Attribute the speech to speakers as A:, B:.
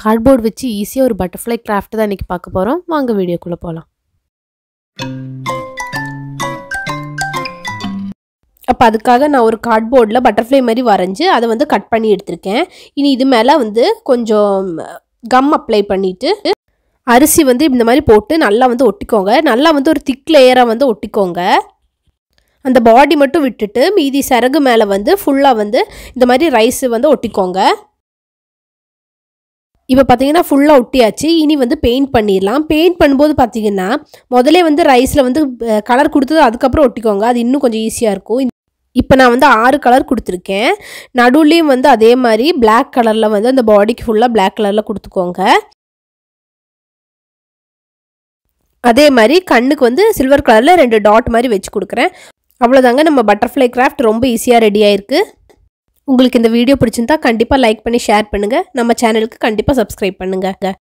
A: cardboard வச்சு ஈஸியாக ஒரு பட்டர்ஃப்ளை கிராஃப்ட் தான் இன்றைக்கி பார்க்க போகிறோம் வாங்க வீடியோக்குள்ளே போகலாம் அப்போ அதுக்காக நான் ஒரு கார்ட்போர்டில் பட்டர்ஃப்ளை மாதிரி வரைஞ்சி அதை வந்து கட் பண்ணி எடுத்திருக்கேன் இனி இது மேலே வந்து கொஞ்சம் கம் அப்ளை பண்ணிவிட்டு அரிசி வந்து இந்த மாதிரி போட்டு நல்லா வந்து ஒட்டிக்கோங்க நல்லா வந்து ஒரு திக் லேயராக வந்து ஒட்டிக்கோங்க அந்த பாடி மட்டும் விட்டுட்டு மீதி சரகு மேலே வந்து ஃபுல்லாக வந்து இந்த மாதிரி ரைஸ் வந்து ஒட்டிக்கோங்க இப்போ பார்த்தீங்கன்னா ஃபுல்லாக ஒட்டியாச்சு இனி வந்து பெயிண்ட் பண்ணிடலாம் பெயிண்ட் பண்ணும்போது பார்த்தீங்கன்னா முதலே வந்து ரைஸில் வந்து கலர் கொடுத்தது அதுக்கப்புறம் ஒட்டிக்கோங்க அது இன்னும் கொஞ்சம் ஈஸியாக இருக்கும் இப்போ நான் வந்து ஆறு கலர் கொடுத்துருக்கேன் நடுவுலேயும் வந்து அதே மாதிரி பிளாக் கலரில் வந்து அந்த பாடிக்கு ஃபுல்லாக பிளாக் கலரில் கொடுத்துக்கோங்க அதே மாதிரி கண்ணுக்கு வந்து சில்வர் கலரில் ரெண்டு டாட் மாதிரி வச்சு கொடுக்குறேன் அவ்வளோதாங்க நம்ம பட்டர்ஃப்ளை கிராஃப்ட் ரொம்ப ஈஸியாக ரெடி ஆயிருக்கு உங்களுக்கு இந்த வீடியோ பிடிச்சிருந்தா கண்டிப்பாக லைக் பண்ணி ஷேர் பண்ணுங்கள் நம்ம சேனலுக்கு கண்டிப்பாக சப்ஸ்கிரைப் பண்ணுங்கள்